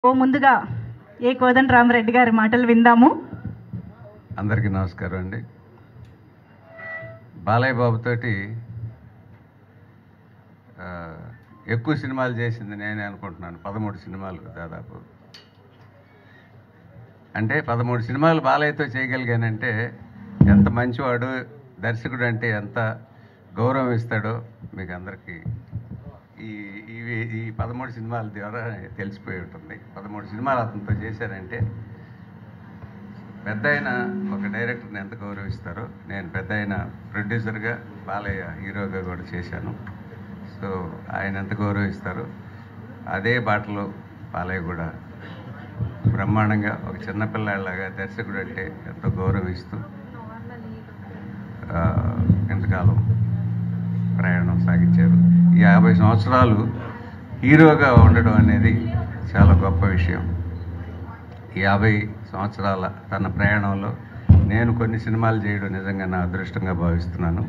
ఓ ముందుగా ఏ కోదండ రామరెడ్డి గారి మాటలు విందాము అందరికీ నమస్కారం అండి బాలయ్య బాబుతోటి ఆ, ఎక్కువ సినిమాలు చేసింది నేనే అనుకుంటున్నాను పదమూడు సినిమాలు దాదాపు అంటే పదమూడు సినిమాలు బాలయ్యతో చేయగలిగానంటే ఎంత మంచివాడు దర్శకుడు అంటే ఎంత గౌరవం ఇస్తాడో మీకు అందరికీ ఈ ఇవి ఈ పదమూడు సినిమాల ద్వారా తెలిసిపోయి ఉంటుంది పదమూడు సినిమాలు అతనితో చేశారంటే పెద్ద ఆయన ఒక డైరెక్టర్ని ఎంత గౌరవిస్తారో నేను పెద్ద ఆయన ప్రొడ్యూసర్గా బాలయ్య హీరోగా కూడా చేశాను సో ఆయన ఎంత గౌరవిస్తారో అదే బాటలో బాలయ్య కూడా బ్రహ్మాండంగా ఒక చిన్నపిల్లాడిలాగా దర్శకుడు అంటే ఎంతో గౌరవిస్తూ ఆ, ఇంతకాలం ప్రయాణం సాగించారు ఈ యాభై సంవత్సరాలు హీరోగా ఉండడం అనేది చాలా గొప్ప విషయం ఈ యాభై సంవత్సరాల తన ప్రయాణంలో నేను కొన్ని సినిమాలు చేయడం నిజంగా నా అదృష్టంగా భావిస్తున్నాను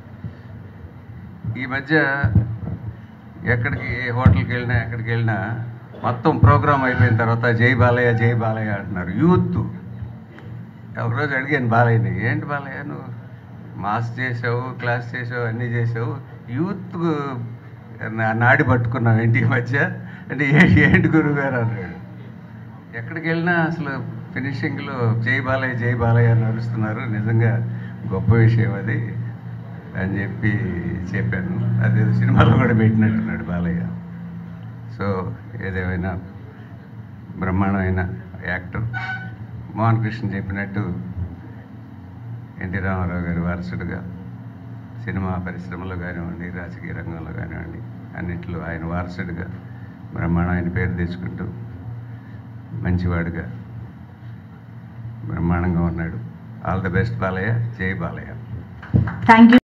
ఈ మధ్య ఎక్కడికి ఏ హోటల్కి వెళ్ళినా ఎక్కడికి వెళ్ళినా మొత్తం ప్రోగ్రామ్ అయిపోయిన తర్వాత జై బాలయ్య జై బాలయ్య అంటున్నారు యూత్ ఒకరోజు అడిగాను బాలయ్యని ఏంటి బాలయ్య నువ్వు మాస్ చేసావు క్లాస్ చేసావు అన్నీ చేసావు యూత్ నా- నాడి పట్టుకున్నావు ఏంటి ఈ మధ్య అంటే ఏ- ఏంటి గురువు గారు అన్నాడు ఎక్కడికి వెళ్ళినా అసలు ఫినిషింగ్లో జై బాలయ్య జై బాలయ్య అని నడుస్తున్నారు నిజంగా గొప్ప విషయం అది అని చెప్పి చెప్పాను అదే సినిమాలో కూడా పెట్టినట్టున్నాడు బాలయ్య సో ఏదేమైనా బ్రహ్మాండమైన యాక్టర్ మోహన్ కృష్ణ చెప్పినట్టు ఎన్టీ రామారావు గారి వారసుడుగా సినిమా పరిశ్రమలో కానివ్వండి రాజకీయ రంగంలో కానివ్వండి అన్నిట్లో ఆయన వారసుడిగా బ్రహ్మాండమైన పేరు తెచ్చుకుంటూ మంచివాడుగా బ్రహ్మాండంగా ఉన్నాడు ఆల్ ద బెస్ట్ బాలయ్య జై బాలయ్య థ్యాంక్ యూ